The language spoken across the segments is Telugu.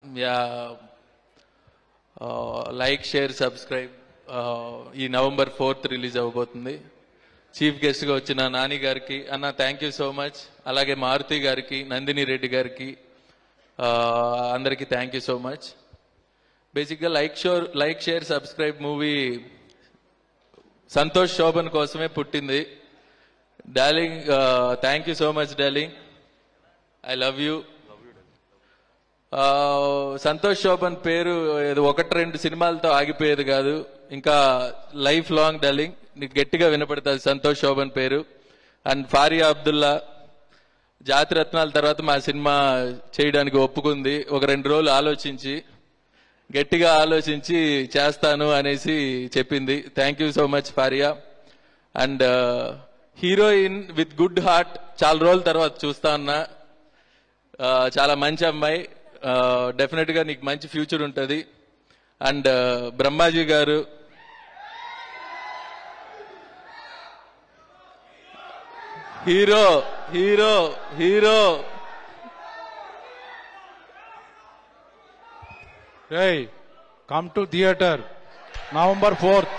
యా లైక్ షేర్ సబ్స్క్రైబ్ ఈ నవంబర్ ఫోర్త్ రిలీజ్ అవ్వబోతుంది చీఫ్ గెస్ట్ గా వచ్చిన నాని గారికి అన్న థ్యాంక్ యూ సో మచ్ అలాగే మారుతి గారికి నందిని రెడ్డి గారికి uh, అందరికీ థ్యాంక్ యూ సో మచ్ బేసిక్గా like sure like share subscribe movie Santosh Sobhan కోసమే పుట్టింది darling thank you so much darling I love you ఆ, సంతోష్ శోభన్ పేరు ఏదో ఒకటి రెండు సినిమాలతో ఆగిపోయేది కాదు ఇంకా లైఫ్ లాంగ్ డల్లింగ్ నీకు గట్టిగా వినపడుతుంది సంతోష్ శోభన్ పేరు అండ్ ఫారియా అబ్దుల్లా జాతి రత్నాల తర్వాత మా సినిమా చేయడానికి ఒప్పుకుంది ఒక రెండు రోజులు ఆలోచించి గట్టిగా ఆలోచించి చేస్తాను అనేసి చెప్పింది thank you so much Faria and heroine with good heart చాలా రోజుల తర్వాత చూస్తా ఉన్నా ఆ, చాలా మంచి అమ్మాయి డెఫినెట్ గా నీకు మంచి ఫ్యూచర్ ఉంటుంది అండ్ బ్రహ్మాజీ గారు hero hero hero Hey, come to theater. November 4th.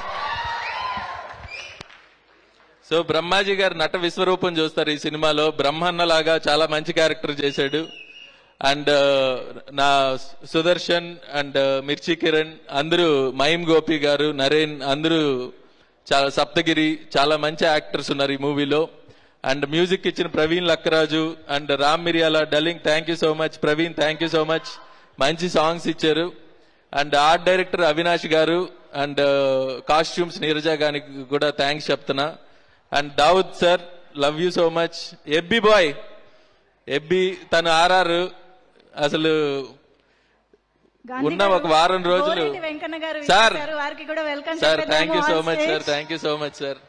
So Brahmaji గారు నట విశ్వరూపం చూస్తారు ఈ సినిమాలో బ్రహ్మన్న లాగా చాలా మంచి క్యారెక్టర్ చేశాడు అండ్ నా సుదర్శన్ అండ్ మిర్చి కిరణ్ అందరూ మహిమ్ గోపి గారు నరేన్ అందరూ చాలా సప్తగిరి చాలా మంచి యాక్టర్స్ ఉన్నారు ఈ మూవీలో అండ్ మ్యూజిక్ ఇచ్చిన Praveen Lakkaraju and Ram Miriyala darling thank you so much Praveen thank you so much మంచి సాంగ్స్ ఇచ్చారు అండ్ ఆర్ట్ డైరెక్టర్ అవినాష్ గారు అండ్ కాస్ట్యూమ్స్ నీరజ గారికి కూడా థ్యాంక్స్ చెప్తున్నా and Dawood sir love you so much Ebbi boy Ebbi తను ఆర్ఆర్ అసలు గాంధీ ఉన్న గారు, ఒక వారం రోజులు గోరెడ్డి వెంకన్న గారు సార్ విచ్చేశారు. వారికి కూడా వెల్కమ్ సార్ చెప్పేద్దాము thank you so on much sir stage. Thank you so much sir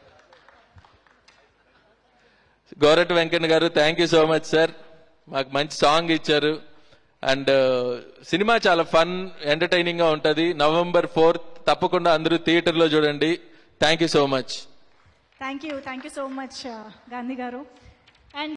Gorati Venkanna గారు thank you so much sir మాకు మంచి సాంగ్ ఇచ్చారు అండ్ సినిమా చాలా ఫన్ ఎంటర్టైనింగ్ గా ఉంటది నవంబర్ ఫోర్త్ తప్పకుండా అందరూ థియేటర్ లో చూడండి thank you so much thank you thank you so much Gandhi గారు